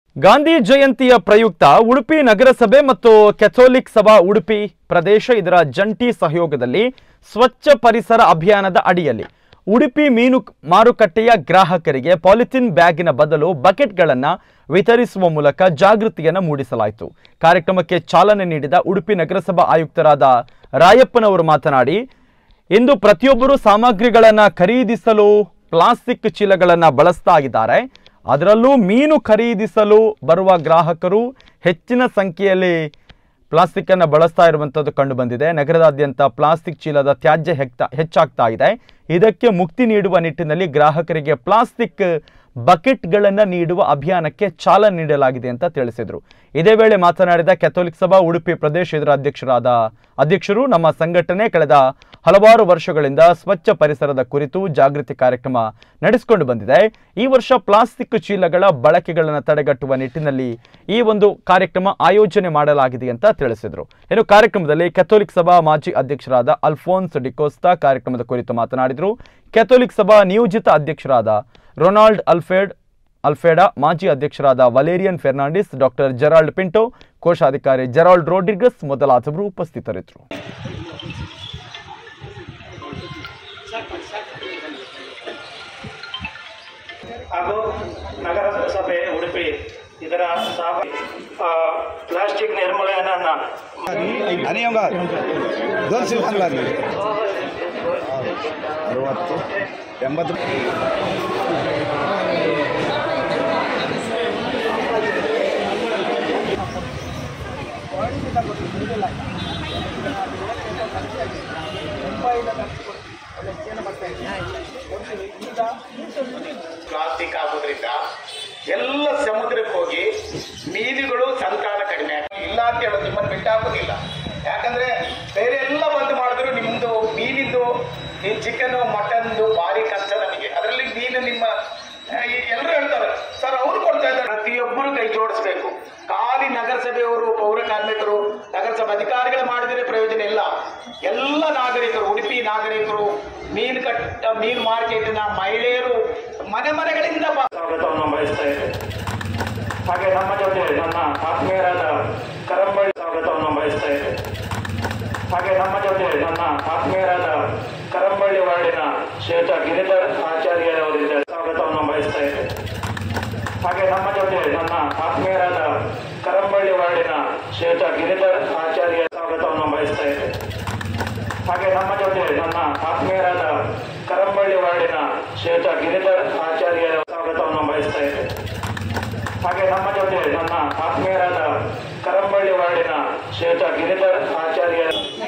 ಗಾಂಧಿ ಜಯಂತಿಯ ಪ್ರಯುಕ್ತ ಉಡುಪಿ ನಗರಸಭೆ ಮತ್ತು ಕೆಥೋಲಿಕ್ ಸಭಾ ಉಡುಪಿ ಪ್ರದೇಶ ಇದರ ಜಂಟಿ ಸಹಯೋಗದಲ್ಲಿ ಸ್ವಚ್ಛ ಪರಿಸರ ಅಭಿಯಾನದ ಅಡಿಯಲ್ಲಿ ಉಡುಪಿ ಮೀನು ಮಾರುಕಟ್ಟೆಯ ಗ್ರಾಹಕರಿಗೆ ಪಾಲಿಥಿನ್ ಬ್ಯಾಗಿನ ಬದಲು ಬಕೆಟ್ಗಳನ್ನು ವಿತರಿಸುವ ಮೂಲಕ ಜಾಗೃತಿಯನ್ನು ಮೂಡಿಸಲಾಯಿತು ಕಾರ್ಯಕ್ರಮಕ್ಕೆ ಚಾಲನೆ ನೀಡಿದ ಉಡುಪಿ ನಗರಸಭಾ ಆಯುಕ್ತರಾದ ರಾಯಪ್ಪನವರು ಮಾತನಾಡಿ ಇಂದು ಪ್ರತಿಯೊಬ್ಬರು ಸಾಮಗ್ರಿಗಳನ್ನು ಖರೀದಿಸಲು ಪ್ಲಾಸ್ಟಿಕ್ ಚೀಲಗಳನ್ನು ಬಳಸ್ತಾ ಇದ್ದಾರೆ ಅದರಲ್ಲೂ ಮೀನು ಖರೀದಿಸಲು ಬರುವ ಗ್ರಾಹಕರು ಹೆಚ್ಚಿನ ಸಂಖ್ಯೆಯಲ್ಲಿ ಪ್ಲಾಸ್ಟಿಕ್ ಅನ್ನು ಬಳಸ್ತಾ ಇರುವಂಥದ್ದು ಕಂಡು ಬಂದಿದೆ ನಗರದಾದ್ಯಂತ ಪ್ಲಾಸ್ಟಿಕ್ ಚೀಲದ ತ್ಯಾಜ್ಯ ಹೆಕ್ತಾ ಹೆಚ್ಚಾಗ್ತಾ ಇದೆ ಇದಕ್ಕೆ ಮುಕ್ತಿ ನೀಡುವ ನಿಟ್ಟಿನಲ್ಲಿ ಗ್ರಾಹಕರಿಗೆ ಪ್ಲಾಸ್ಟಿಕ್ ಬಕೆಟ್ಗಳನ್ನು ನೀಡುವ ಅಭಿಯಾನಕ್ಕೆ ಚಾಲನೆ ನೀಡಲಾಗಿದೆ ಅಂತ ತಿಳಿಸಿದರು ಇದೇ ವೇಳೆ ಮಾತನಾಡಿದ ಕೆಥೋಲಿಕ್ ಸಭಾ ಉಡುಪಿ ಪ್ರದೇಶ ಇದರ ಅಧ್ಯಕ್ಷರಾದ ಅಧ್ಯಕ್ಷರು ನಮ್ಮ ಸಂಘಟನೆ ಕಳೆದ ಹಲವಾರು ವರ್ಷಗಳಿಂದ ಸ್ವಚ್ಛ ಪರಿಸರದ ಕುರಿತು ಜಾಗೃತಿ ಕಾರ್ಯಕ್ರಮ ನಡೆಸಿಕೊಂಡು ಬಂದಿದೆ ಈ ವರ್ಷ ಪ್ಲಾಸ್ಟಿಕ್ ಚೀಲಗಳ ಬಳಕೆಗಳನ್ನು ತಡೆಗಟ್ಟುವ ನಿಟ್ಟಿನಲ್ಲಿ ಈ ಒಂದು ಕಾರ್ಯಕ್ರಮ ಆಯೋಜನೆ ಮಾಡಲಾಗಿದೆ ಅಂತ ತಿಳಿಸಿದರು ಇನ್ನು ಕಾರ್ಯಕ್ರಮದಲ್ಲಿ ಕೆಥೋಲಿಕ್ ಸಭಾ ಮಾಜಿ ಅಧ್ಯಕ್ಷರಾದ ಅಲ್ಫೋನ್ಸ್ ಡಿಕೋಸ್ತಾ ಕಾರ್ಯಕ್ರಮದ ಕುರಿತು ಮಾತನಾಡಿದರು ಕೆಥೋಲಿಕ್ ಸಭಾ ನಿಯೋಜಿತ ಅಧ್ಯಕ್ಷರಾದ ರೊನಾಲ್ಡ್ ಅಲ್ಫೆಡ್ ಅಲ್ಫೆಡಾ ಮಾಜಿ ಅಧ್ಯಕ್ಷರಾದ ವಲೇರಿಯನ್ ಫೆರ್ನಾಂಡಿಸ್ ಡಾಕ್ಟರ್ ಜೆರಾಲ್ಡ್ ಪಿಂಟೋ ಕೋಶಾಧಿಕಾರಿ ಜೆರಾಲ್ಡ್ ರೋಡ್ರಿಗಸ್ ಮೊದಲಾದವರು ಉಪಸ್ಥಿತರಿದ್ದರು ಹಾಗೂ ನಗರಸಭೆ ಉಡುಪಿ ಇದರ ಸಹ ಆ, ಪ್ಲಾಸ್ಟಿಕ್ ನಿರ್ಮೂಲನೆಯನ್ನ आणि होगा दोन ಸಿಲ್ಕನ್ लागले ಅರವತ್ತು ಎಂಬತ್ತು ಪ್ಲಾಸ್ಟಿಕ್ ಆಗೋದ್ರಿಂದ ಎಲ್ಲ ಸಮುದ್ರಕ್ಕೆ ಹೋಗಿ ಮೀನುಗಳು ಸಂತಾನ ಕಡಿಮೆ ಆಗ್ತದೆ. ಇಲ್ಲ ಅಂತ ಹೇಳೋದು ನಿಮ್ಮನ್ನು ಬಿಟ್ಟಾಕೋದಿಲ್ಲ ಯಾಕಂದ್ರೆ ಬೇರೆ ಎಲ್ಲ ಬಂದ್ ಮಾಡಿದ್ರು ನಿಮ್ದು ಮೀನಿಂದು ಈ ಚಿಕನ್ ಮಟನ್ದು ಭಾರಿ ಕಷ್ಟ ನಮಗೆ ಅದರಲ್ಲಿ ಮೀನು ನಿಮ್ಮ ಎಲ್ಲರೂ ಹೇಳ್ತಾರೆ ಸರ್ ಅವರು ಕೊಡ್ತಾ ಇದ್ದಾರೆ ಪ್ರತಿಯೊಬ್ಬರು ಕೈ ಜೋಡಿಸ್ಬೇಕು ಖಾಲಿ ನಗರಸಭೆಯವರು ಪೌರ ಕಾರ್ಮಿಕರು ನಗರಸಭೆ ಅಧಿಕಾರಿಗಳು ಮಾಡಿದರೆ ಪ್ರಯೋಜನ ಇಲ್ಲ ಎಲ್ಲ ನಾಗರಿಕರು ಉಡುಪಿ ನಾಗರಿಕರು ಮೀನು ಕಟ್ಟ ಮೀನು ಮಾರ್ಕೆಟಿನ ಮಹಿಳೆಯರು ಮನೆ ಮನೆಗಳಿಂದ ಬ- ಸ್ವಾಗತವನ್ನು ಬಯಸ್ತಾ ಇದ್ದೇನೆ ಹಾಗೆ ನಮ್ಮ ಜೊತೆ ನನ್ನ ಆತ್ಮೀಯರಾದ ಕರಂಬಳ್ಳಿ ಸ್ವಾಗತವನ್ನು ಬಯಸ್ತಾ ಇದ್ದೇನೆ ಹಾಗೆ ನಮ್ಮ ಜೊತೆ ನನ್ನ ಆತ್ಮೀಯರಾದ ಕರಂಬಳ್ಳಿ ವಾರ್ಡಿನ ಶ್ವೇತಾ ಗಿರಿಧರ್ ಆಚಾರ್ಯರವರಿದ್ದಾರೆ ಸ್ವಾಗತವನ್ನು ಬಯಸ್ತಾ ಇದ್ದೇನೆ ಹಾಗೆ ನಮ್ಮ ಜೊತೆ ನನ್ನ ಆತ್ಮೀಯರಾದ ಕರಂಬಳ್ಳಿ ವಾರ್ಡಿನ ಶ್ವೇತಾ ಗಿರಿಧರ್ ಆಚಾರ್ಯ ಸ್ವಾಗತವನ್ನು ಬಯಸ್ತಾ ಇದ್ದೇನೆ ಹಾಗೆ ನಮ್ಮ ಜೊತೆ ನನ್ನ ಆತ್ಮೀಯರಾದ ಕರಂಬಳ್ಳಿ ವಾರ್ಡಿನ ಶ್ವೇತಾ ಗಿರಿಧರ್ ಆಚಾರ್ಯ ಸ್ವಾಗತವನ್ನು ಬಯಸ್ತಾ ಇದ್ದೇನೆ ಹಾಗೆ ನಮ್ಮ ಜೊತೆ ನನ್ನ ಆತ್ಮೀಯರಾದ ಕರಂಬಳ್ಳಿ ವಾರ್ಡಿನ ಶ್ವೇತಾ ಗಿರಿಧರ್ ಆಚಾರ್ಯ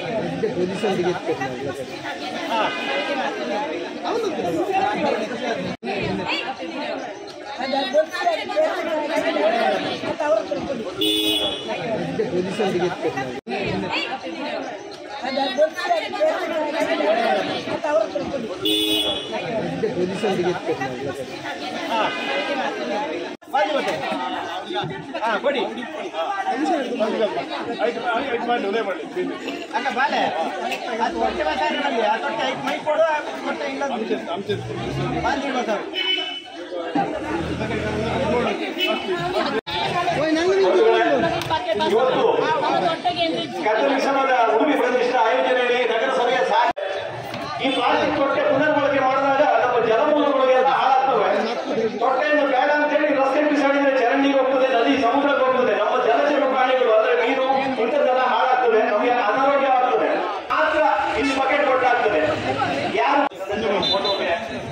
ಇವತ್ತು ಕತ್ತೋಲಿಕ ಸಮಾಜದ ಉಡುಪಿ ಪ್ರದೇಶದ ಆಯೋಜನೆಯಲ್ಲಿ ನಗರಸಭೆಯ ಸಹ ಈ ಪ್ಲಾಸ್ಟಿಕ್ ತೊಟ್ಟೆ ಪುನರ್ಬಳಕೆ ಮಾಡಿದಾಗ ನಮ್ಮ ಜಲಮೂಲಗಳಿಗೆಲ್ಲ ಹಾಳಾಗ್ತವೆ ತೊಟ್ಟೆಯನ್ನು ಬೇಡ ಅಂತೇಳಿ ರಸ್ತೆ ಬಿಸಾಡಿದ್ರೆ ಚರಂಡಿಗೆ ಹೋಗ್ತದೆ ನದಿ ಸಮುದ್ರಕ್ಕೆ ಹೋಗ್ತದೆ ನಮ್ಮ ಜಲಚರ ಪ್ರಾಣಿಗಳು ಅಂದ್ರೆ ನೀರು ಇಂಥದ್ದೆಲ್ಲ ಹಾಳಾಗ್ತದೆ ನಮಗೆ ಅನಾರೋಗ್ಯ ಆಗ್ತದೆ ಮಾತ್ರ ಇಲ್ಲಿ ಬಕೆಟ್ ಕೊಟ್ಟಾಗ್ತದೆ ಯಾರು ಫೋಟೋಗೆ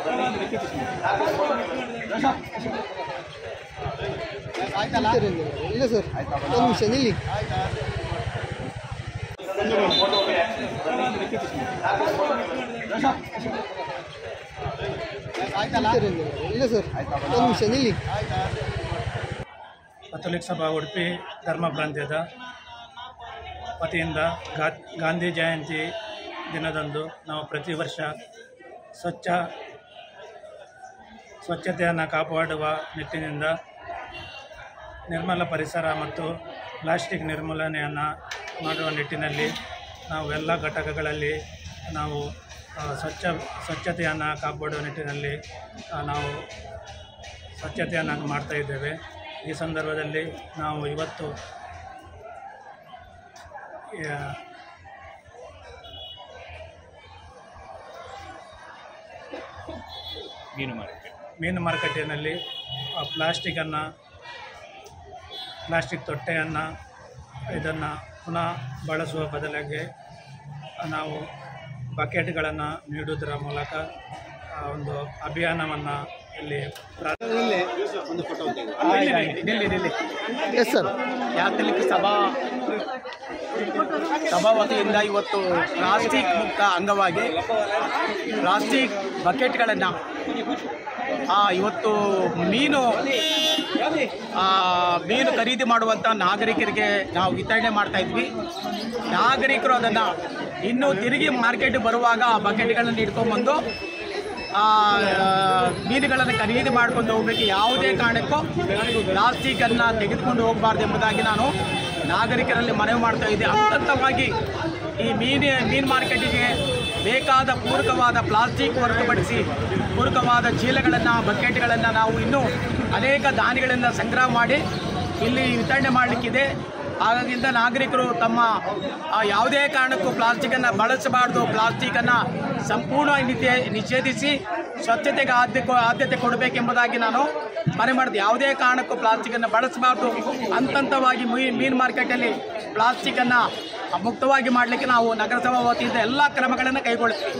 ಇಲ್ಲ ಸರ್ ಒಂದು ನಿಮಿಷ ನಿಲ್ಲಿ ಫೋಟೋಗೆ ಇಲ್ಲ ಸರ್ ಒಂದು ನಿಮಿಷ ನಿಲ್ಲಿ ಕಥೋಲಿಕ್ ಸಭಾ ಉಡುಪಿ ಧರ್ಮ ಪ್ರಾಂತ್ಯದ ವತಿಯಿಂದ ಗಾ ಗಾಂಧಿ ಜಯಂತಿ ದಿನದಂದು ನಾವು ಪ್ರತಿ ವರ್ಷ ಸ್ವಚ್ಛ ಸ್ವಚ್ಛತೆಯನ್ನು ಕಾಪಾಡುವ ನಿಟ್ಟಿನಿಂದ ನಿರ್ಮಲ ಪರಿಸರ ಮತ್ತು ಪ್ಲಾಸ್ಟಿಕ್ ನಿರ್ಮೂಲನೆಯನ್ನು ಮಾಡುವ ನಿಟ್ಟಿನಲ್ಲಿ ನಾವು ಎಲ್ಲ ಘಟಕಗಳಲ್ಲಿ ನಾವು ಆ, ಸ್ವಚ್ಛ ಸ್ವಚ್ಛತೆಯನ್ನು ಕಾಪಾಡುವ ನಿಟ್ಟಿನಲ್ಲಿ ಆ, ನಾವು ಸ್ವಚ್ಛತೆಯನ್ನು ಮಾಡ್ತಾ ಇದ್ದೇವೆ ಈ ಸಂದರ್ಭದಲ್ಲಿ ನಾವು ಇವತ್ತು ಯಾ- ಮೀನು ಮಾರುಕಟ್ಟೆಯಲ್ಲಿ ಆ ಪ್ಲಾಸ್ಟಿಕನ್ನು ಪ್ಲಾಸ್ಟಿಕ್ ತೊಟ್ಟೆಯನ್ನು ಇದನ್ನು ಪುನಃ ಬಳಸುವ ಬದಲಾಗಿ ನಾವು ಬಕೆಟ್ಗಳನ್ನು ನೀಡುವುದರ ಮೂಲಕ ಆ ಒಂದು ಅಭಿಯಾನವನ್ನು ಇಲ್ಲಿ ಪ್ರಾ- ಎಸ್ ಸರ್ ಕ್ಯಾಥಲಿಕ್ ಸಭಾ ಸಭಾ ವತಿಯಿಂದ ಇವತ್ತು ಪ್ಲಾಸ್ಟಿಕ್ ಮುಕ್ತ ಅಂಗವಾಗಿ ಪ್ಲಾಸ್ಟಿಕ್ ಬಕೆಟ್ಗಳನ್ನು ಇವತ್ತು ಮೀನು ಆ, ಮೀನು ಖರೀದಿ ಮಾಡುವಂಥ ನಾಗರಿಕರಿಗೆ ನಾವು ವಿತರಣೆ ಮಾಡ್ತಾ ಇದ್ವಿ ನಾಗರಿಕರು ಅದನ್ನು ಇನ್ನೂ ತಿರುಗಿ ಮಾರ್ಕೆಟ್ ಬರುವಾಗ ಆ ಬಕೆಟ್ಗಳನ್ನು ಇಟ್ಕೊಂಡ್ಬಂದು ಆ, ಮೀನುಗಳನ್ನು ಖರೀದಿ ಮಾಡ್ಕೊಂಡು ಹೋಗ್ಬೇಕು ಯಾವುದೇ ಕಾರಣಕ್ಕೂ ಪ್ಲಾಸ್ಟಿಕನ್ನು ತೆಗೆದುಕೊಂಡು ಹೋಗಬಾರ್ದು ಎಂಬುದಾಗಿ ನಾನು ನಾಗರಿಕರಲ್ಲಿ ಮನವಿ ಮಾಡ್ತಾ ಇದ್ದೆ ಹಂತವಾಗಿ ಈ ಮೀನು ಮೀನು ಮಾರ್ಕೆಟಿಗೆ ಬೇಕಾದ ಪೂರಕವಾದ ಪ್ಲಾಸ್ಟಿಕ್ ಹೊರತುಪಡಿಸಿ ಪೂರಕವಾದ ಚೀಲಗಳನ್ನು ಬಕೆಟ್ಗಳನ್ನು ನಾವು ಇನ್ನೂ ಅನೇಕ ದಾನಿಗಳಿಂದ ಸಂಗ್ರಹ ಮಾಡಿ ಇಲ್ಲಿ ವಿತರಣೆ ಮಾಡಲಿಕ್ಕಿದೆ ಹಾಗಾಗಿಂದ ನಾಗರಿಕರು ತಮ್ಮ ಆ, ಯಾವುದೇ ಕಾರಣಕ್ಕೂ ಪ್ಲಾಸ್ಟಿಕನ್ನು ಬಳಸಬಾರ್ದು ಪ್ಲಾಸ್ಟಿಕನ್ನು ಸಂಪೂರ್ಣವಾಗಿ ನಿತ್ಯ ನಿಷೇಧಿಸಿ ಸ್ವಚ್ಛತೆಗೆ ಆದ್ಯ ಆದ್ಯತೆ ಕೊಡಬೇಕೆಂಬುದಾಗಿ ನಾನು ಮನೆ ಮಾಡಿದೆ ಯಾವುದೇ ಕಾರಣಕ್ಕೂ ಪ್ಲಾಸ್ಟಿಕನ್ನು ಬಳಸಬಾರ್ದು ಹಂತವಾಗಿ ಮೀ ಮೀನು ಮಾರ್ಕೆಟಲ್ಲಿ ಪ್ಲಾಸ್ಟಿಕನ್ನು ಮುಕ್ತವಾಗಿ ಮಾಡಲಿಕ್ಕೆ ನಾವು ನಗರಸಭಾ ವತಿಯಿಂದ ಎಲ್ಲ ಕ್ರಮಗಳನ್ನು ಕೈಗೊಳ್ತೀವಿ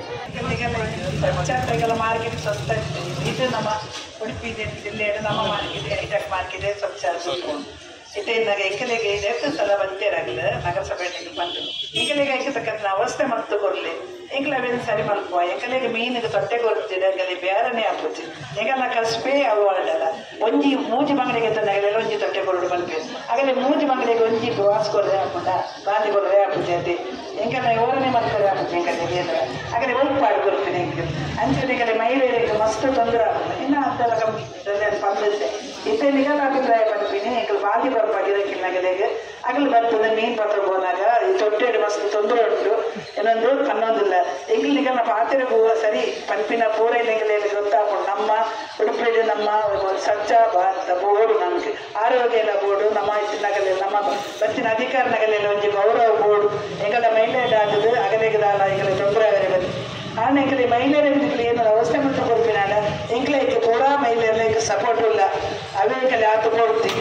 ಸ್ವಚ್ಛತೆಗಳ ಮಾರ್ಕೆಟ್ ಸ್ವಚ್ಛ ಇದು ನಮ್ಮ ಉಡುಪಿ ಜಿಲ್ಲೆಯ ನಮ್ಮ ಮಾರ್ಕೆಟ್ ಐಟಕ್ ಮಾರ್ಕೆಟ್ ಸ್ವಚ್ಛ ಇಟ್ಟಿಂದಾಗ ಎಂಕಲೆಗೆ ಎಷ್ಟು ಸಲ ಬಂತೇರಾಗಲ್ಲ ನಗರಸಭೆಗೆ ಬಂದು ಎಂಕಲೆಗೆ ಐಕತಕ್ಕಂಥ ಅವಸ್ಥೆ ಮತ್ತು ಕೊರ್ಲಿ ಎಂಕಲವೇನು ಸರಿ ಮಲ್ಪುವ ಎಂಕಲೆಗೆ ಮೀನಿಗೆ ತೊಟ್ಟೆ ಕೊಡ್ತಿದೆ ಎಂಕಲೆ ಬೇರೆನೇ ಆಗ್ಬೋದು ಎಂಕಲ್ಲ ಕಸ್ಬೇ ಅವಾರ್ಡ್ ಅಲ್ಲ ಒಂಜಿ ಮೂಜಿ ಬಂಗಡಿಗೆ ತಂದಾಗಲೆಲ್ಲ ಒಂಜಿ ತೊಟ್ಟೆ ಕೊರಡು ಮಲ್ಪೆ ಹಾಗಾದ್ರೆ ಮೂಜಿ ಬಂಗಡಿಗೆ ಒಂಜಿ ವಾಸ್ ಕೊರದೆ ಹಾಕುದ ಬಾಂದಿ ಕೊರದೆ ಹಾಕುತ್ತೆ ಅದೇ ಎಂಕಲ್ಲ ಓರನೇ ಮಾಡ್ತಾರೆ ಆಗುತ್ತೆ ಎಂಕಲೆಗೆ ಹಾಗಾದ್ರೆ ಒಳ್ಪಾಡು ಕೊಡ್ತೀನಿ ಎಂಕ ಅಂಚನೆಗೆ ಮಹಿಳೆಯರಿಗೆ ಮಸ್ತ್ ತೊಂದರೆ ಆಗುತ್ತೆ ಇನ್ನು ಅದೆಲ್ಲ ಕಮ್ಮಿ ಪಂದಿದ್ದೆ ಇತ್ತೆ ನಿಗಲ ಅಭಿಪ್ರಾಯ ಪಡ್ತೀನಿ ಎಂಕಲ್ ಬಾಂದಿ ಬರ್ಪಾಗಿರಕ್ಕಿಲ್ಲ ನಗಲೆಗೆ ಅಗಲು ಬರ್ತದೆ ಮೀನು ಪತ್ರ ಹೋದಾಗ ಈ ತೊಟ್ಟೆಡು ಮಸ್ತ್ ತೊಂದರೆ ಉಂಟು ಇನ್ನೊಂದು ಕನ್ನೊಂದಿಲ್ಲ ಎಂಕಲ್ ನಿಗಲ ಪಾತ್ರೆ ಹೂವ ಸರಿ ಪಂಪಿನ ಪೂರೈಲೆಗೆಲೆಯಲ್ಲಿ ಗೊತ್ತಾಗ್ಕೊಂಡು ನಮ್ಮ ಉಡುಪಿಯಲ್ಲಿ ನಮ್ಮ ಸ್ವಚ್ಛ ಭಾರತ ಬೋರ್ಡು ನಮಗೆ ಆರೋಗ್ಯ ಎಲ್ಲ ಬೋರ್ಡು ನಮ್ಮ ನಗಲೆ ನಮ್ಮ ಬಚ್ಚಿನ ಅಧಿಕಾರ ನಗಲೆಲ್ಲ ಒಂಜಿ ಗೌರವ ಬೋರ್ಡು ಎಂಗಳ ಮಹಿಳೆಯದಾಗದು ಅಗಲೆಗೆ ದಾಲ ಎಂಗಳ ತೊಂದರೆ ಆಗಲಿ ಆನ ಎಂಕಲಿ ಮಹಿಳೆಯರಿಗೆ ಏನು ಅವಸ್ಥೆ ಮತ್ತು ಕೊಡ್ತೀನಿ ಎಂಕ್ಲೇಗೆ ಕೂಡ ಮಹಿಳೆಯರಿಗೆ ಸಪೋರ್ಟ್ ಇಲ್ಲ ಅವೇ ಎಂಕಲಿ ಆತು ಕೊಡ್ತಿ